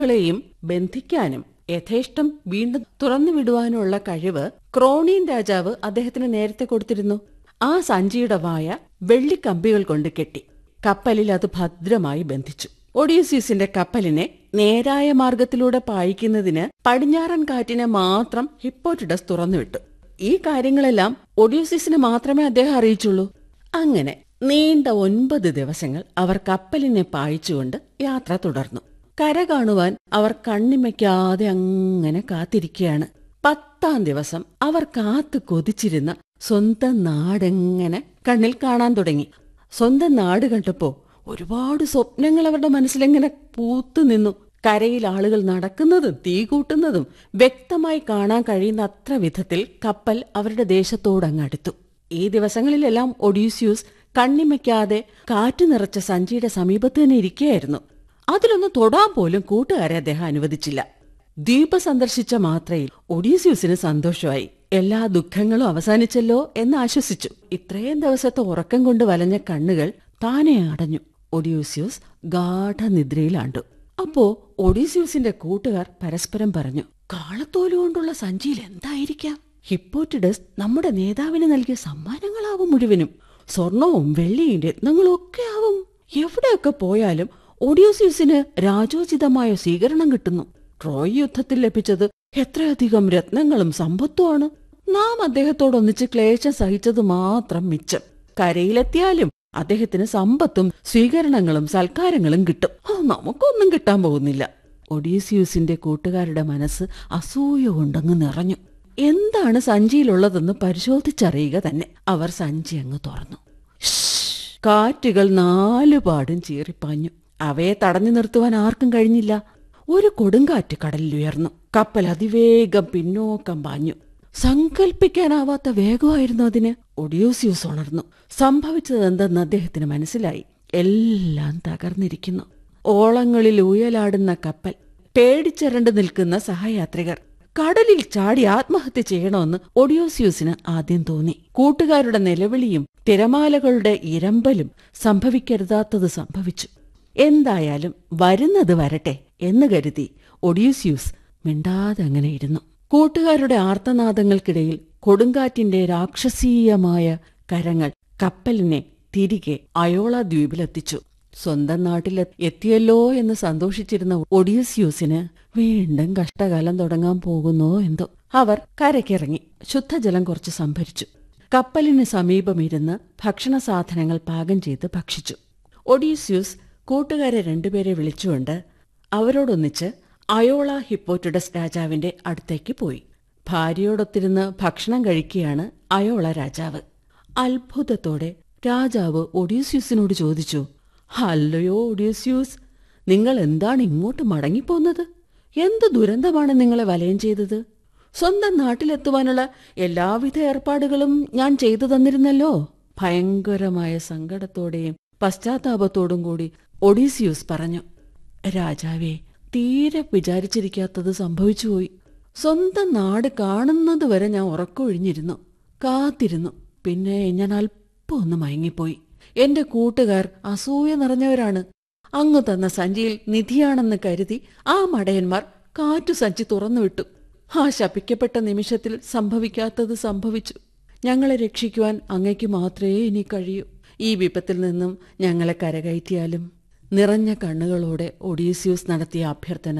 ളെയും ബന്ധിക്കാനും യഥേഷ്ടം വീണ്ടും തുറന്നുവിടുവാനുള്ള കഴിവ് ക്രോണിയൻ രാജാവ് അദ്ദേഹത്തിന് നേരത്തെ കൊടുത്തിരുന്നു ആ സഞ്ചിയുടെ വായ വെള്ളിക്കമ്പികൾ കൊണ്ട് കെട്ടി കപ്പലിൽ അത് ഭദ്രമായി ബന്ധിച്ചു ഒഡീസിയസിന്റെ കപ്പലിനെ നേരായ മാർഗത്തിലൂടെ പായിക്കുന്നതിന് പടിഞ്ഞാറൻ കാറ്റിനെ മാത്രം ഹിപ്പോറ്റിഡസ് തുറന്നുവിട്ടു ഈ കാര്യങ്ങളെല്ലാം ഒഡീസിയസിനെ മാത്രമേ അദ്ദേഹം അറിയിച്ചുള്ളൂ അങ്ങനെ നീണ്ട ഒൻപത് ദിവസങ്ങൾ അവർ കപ്പലിനെ പായിച്ചുകൊണ്ട് യാത്ര തുടർന്നു കര കാണുവാൻ അവർ കണ്ണിമയ്ക്കാതെ അങ്ങനെ കാത്തിരിക്കുകയാണ് പത്താം ദിവസം അവർ കാത്തു കൊതിച്ചിരുന്ന സ്വന്തം നാടെങ്ങനെ കണ്ണിൽ കാണാൻ തുടങ്ങി സ്വന്തം നാട് കണ്ടപ്പോ ഒരുപാട് സ്വപ്നങ്ങൾ അവരുടെ മനസ്സിലെങ്ങനെ പൂത്തു നിന്നു കരയിൽ ആളുകൾ നടക്കുന്നതും തീ കൂട്ടുന്നതും വ്യക്തമായി കാണാൻ കഴിയുന്ന അത്ര വിധത്തിൽ കപ്പൽ അവരുടെ ദേശത്തോടങ്ങടുത്തു ഈ ദിവസങ്ങളിലെല്ലാം ഒഡീസ്യൂസ് കണ്ണിമയ്ക്കാതെ കാറ്റു നിറച്ച സഞ്ചിയുടെ സമീപത്ത് തന്നെ ഇരിക്കുകയായിരുന്നു അതിലൊന്ന് തൊടാൻ പോലും കൂട്ടുകാരെ അദ്ദേഹം അനുവദിച്ചില്ല ദ്വീപ് സന്ദർശിച്ച മാത്രയിൽ ഒഡീസ്യൂസിന് സന്തോഷമായി എല്ലാ ദുഃഖങ്ങളും അവസാനിച്ചല്ലോ എന്ന് ആശ്വസിച്ചു ഇത്രയും ദിവസത്തെ ഉറക്കം കൊണ്ട് വലഞ്ഞ കണ്ണുകൾ താനെ അടഞ്ഞു ഒഡീസ്യൂസ് ഗാഠനിദ്രയിലാണ്ടു അപ്പോ ഒഡീസ്യൂസിന്റെ കൂട്ടുകാർ പരസ്പരം പറഞ്ഞു കാളത്തോലു കൊണ്ടുള്ള സഞ്ചിയിൽ എന്തായിരിക്കാം ഹിപ്പോറ്റിഡസ് നമ്മുടെ നേതാവിന് നൽകിയ സമ്മാനങ്ങളാവും മുഴുവനും സ്വർണവും വെള്ളിയും രത്നങ്ങളും ഒക്കെ ആവും എവിടെയൊക്കെ പോയാലും ഒഡിയോസ്യൂസിന് രാജോചിതമായ സ്വീകരണം കിട്ടുന്നു ട്രോയ് യുദ്ധത്തിൽ ലഭിച്ചത് എത്രയധികം രത്നങ്ങളും സമ്പത്തുമാണ് നാം അദ്ദേഹത്തോടൊന്നിച്ച് ക്ലേശം സഹിച്ചത് മാത്രം മിച്ചം കരയിലെത്തിയാലും അദ്ദേഹത്തിന് സമ്പത്തും സ്വീകരണങ്ങളും സൽക്കാരങ്ങളും കിട്ടും ആ, നമുക്കൊന്നും കിട്ടാൻ പോകുന്നില്ല ഒഡീസിയൂസിന്റെ കൂട്ടുകാരുടെ മനസ്സ് അസൂയ കൊണ്ടങ്ങ് നിറഞ്ഞു എന്താണ് സഞ്ചിയിലുള്ളതെന്ന് പരിശോധിച്ചറിയുക തന്നെ അവർ സഞ്ചി അങ്ങ് തുറന്നു ഷ്ഷ്! കാറ്റുകൾ നാലുപാടും ചീറിപ്പാഞ്ഞു അവയെ തടഞ്ഞു നിർത്തുവാൻ ആർക്കും കഴിഞ്ഞില്ല ഒരു കൊടുങ്കാറ്റ് കടലിൽ ഉയർന്നു കപ്പൽ അതിവേഗം പിന്നോക്കം പാഞ്ഞു സങ്കൽപ്പിക്കാനാവാത്ത വേഗമായിരുന്നു അതിന് ഒഡിയോസിയൂസ് ഉണർന്നു സംഭവിച്ചത് എന്തെന്ന് അദ്ദേഹത്തിന് മനസ്സിലായി എല്ലാം തകർന്നിരിക്കുന്നു ഓളങ്ങളിൽ ഊയലാടുന്ന കപ്പൽ പേടിച്ചരണ്ട് നിൽക്കുന്ന സഹയാത്രികർ കടലിൽ ചാടി ആത്മഹത്യ ചെയ്യണമെന്ന് ഒഡിയോസിയൂസിന് ആദ്യം തോന്നി കൂട്ടുകാരുടെ നിലവിളിയും തിരമാലകളുടെ ഇരമ്പലും സംഭവിക്കരുതാത്തത് സംഭവിച്ചു എന്തായാലും വരുന്നത് വരട്ടെ എന്ന് കരുതി ഒഡീസ്യൂസ് മിണ്ടാതെ അങ്ങനെ ഇരുന്നു കൂട്ടുകാരുടെ ആർത്തനാദങ്ങൾക്കിടയിൽ കൊടുങ്കാറ്റിന്റെ രാക്ഷസീയമായ കരങ്ങൾ കപ്പലിനെ തിരികെ അയോള ദ്വീപിലെത്തിച്ചു സ്വന്തം നാട്ടിൽ എത്തിയല്ലോ എന്ന് സന്തോഷിച്ചിരുന്ന ഒഡിയസ്യൂസിന് വീണ്ടും കഷ്ടകാലം തുടങ്ങാൻ പോകുന്നോ എന്തോ അവർ കരയ്ക്കിറങ്ങി ശുദ്ധജലം കുറച്ച് സംഭരിച്ചു കപ്പലിന് സമീപമിരുന്ന് ഭക്ഷണ സാധനങ്ങൾ പാകം ചെയ്ത് ഭക്ഷിച്ചു ഒഡീസ്യൂസ് കൂട്ടുകാരെ രണ്ടുപേരെ വിളിച്ചുകൊണ്ട് അവരോടൊന്നിച്ച് അയോള ഹിപ്പോറ്റിഡസ് രാജാവിന്റെ അടുത്തേക്ക് പോയി ഭാര്യയോടൊത്തിരുന്ന് ഭക്ഷണം കഴിക്കുകയാണ് അയോള രാജാവ് അത്ഭുതത്തോടെ രാജാവ് ഒഡീസ്യൂസിനോട് ചോദിച്ചു അല്ലയോ ഒഡീസ്യൂസ് നിങ്ങൾ എന്താണ് ഇങ്ങോട്ട് മടങ്ങിപ്പോന്നത് എന്ത് ദുരന്തമാണ് നിങ്ങളെ വലയം ചെയ്തത് സ്വന്തം നാട്ടിലെത്തുവാനുള്ള എല്ലാവിധ ഏർപ്പാടുകളും ഞാൻ ചെയ്തു തന്നിരുന്നല്ലോ ഭയങ്കരമായ സങ്കടത്തോടെയും പശ്ചാത്താപത്തോടും കൂടി ഒഡീസിയൂസ് പറഞ്ഞു രാജാവേ തീരെ വിചാരിച്ചിരിക്കാത്തത് സംഭവിച്ചുപോയി സ്വന്തം നാട് കാണുന്നത് വരെ ഞാൻ ഉറക്കൊഴിഞ്ഞിരുന്നു കാത്തിരുന്നു പിന്നെ ഞാൻ അല്പം ഒന്ന് മയങ്ങിപ്പോയി എന്റെ കൂട്ടുകാർ അസൂയ നിറഞ്ഞവരാണ് അങ്ങ് തന്ന സഞ്ചിയിൽ നിധിയാണെന്ന് കരുതി ആ മടയന്മാർ കാറ്റു സഞ്ചി തുറന്നുവിട്ടു ആ ശപിക്കപ്പെട്ട നിമിഷത്തിൽ സംഭവിക്കാത്തത് സംഭവിച്ചു ഞങ്ങളെ രക്ഷിക്കുവാൻ അങ്ങയ്ക്ക് മാത്രമേ ഇനി കഴിയൂ ഈ വിപത്തിൽ നിന്നും ഞങ്ങളെ കരകയറ്റിയാലും നിറഞ്ഞ കണ്ണുകളോടെ ഒഡീസ്യൂസ് നടത്തിയ അഭ്യർത്ഥന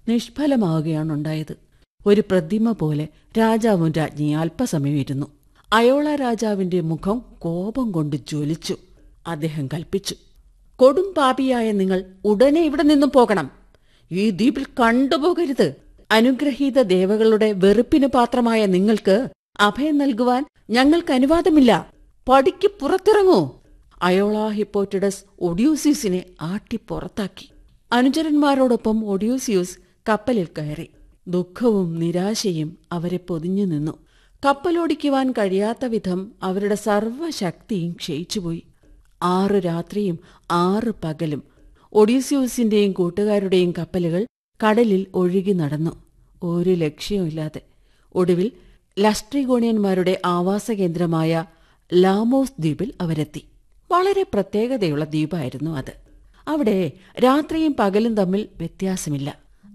നിഷ്ഫലമാവുകയാണുണ്ടായത് ഒരു പ്രതിമ പോലെ രാജാവും രാജ്ഞി അല്പസമയം ഇരുന്നു അയോള രാജാവിന്റെ മുഖം കോപം കൊണ്ട് ജ്വലിച്ചു അദ്ദേഹം കൽപ്പിച്ചു കൊടും പാപിയായ നിങ്ങൾ ഉടനെ ഇവിടെ നിന്നും പോകണം ഈ ദ്വീപിൽ കണ്ടുപോകരുത് അനുഗ്രഹീത ദേവകളുടെ വെറുപ്പിന് പാത്രമായ നിങ്ങൾക്ക് അഭയം നൽകുവാൻ ഞങ്ങൾക്ക് അനുവാദമില്ല പടിക്ക് പുറത്തിറങ്ങൂ അയോള ഹിപ്പോറ്റിഡസ് ഒഡ്യൂസിയസിനെ ആട്ടി പുറത്താക്കി അനുചരന്മാരോടൊപ്പം ഒഡ്യൂസിയൂസ് കപ്പലിൽ കയറി ദുഃഖവും നിരാശയും അവരെ പൊതിഞ്ഞു നിന്നു കപ്പലോടിക്കുവാൻ കഴിയാത്ത വിധം അവരുടെ സർവ്വശക്തിയും ക്ഷയിച്ചുപോയി ആറ് രാത്രിയും ആറ് പകലും ഒഡീസ്യൂസിന്റെയും കൂട്ടുകാരുടെയും കപ്പലുകൾ കടലിൽ ഒഴുകി നടന്നു ഒരു ലക്ഷ്യവുമില്ലാതെ ഒടുവിൽ ലഷ്ട്രിഗോണിയന്മാരുടെ ആവാസകേന്ദ്രമായ ലാമോസ് ദ്വീപിൽ അവരെത്തി വളരെ പ്രത്യേകതയുള്ള ദ്വീപായിരുന്നു അത് അവിടെ രാത്രിയും പകലും തമ്മിൽ വ്യത്യാസമില്ല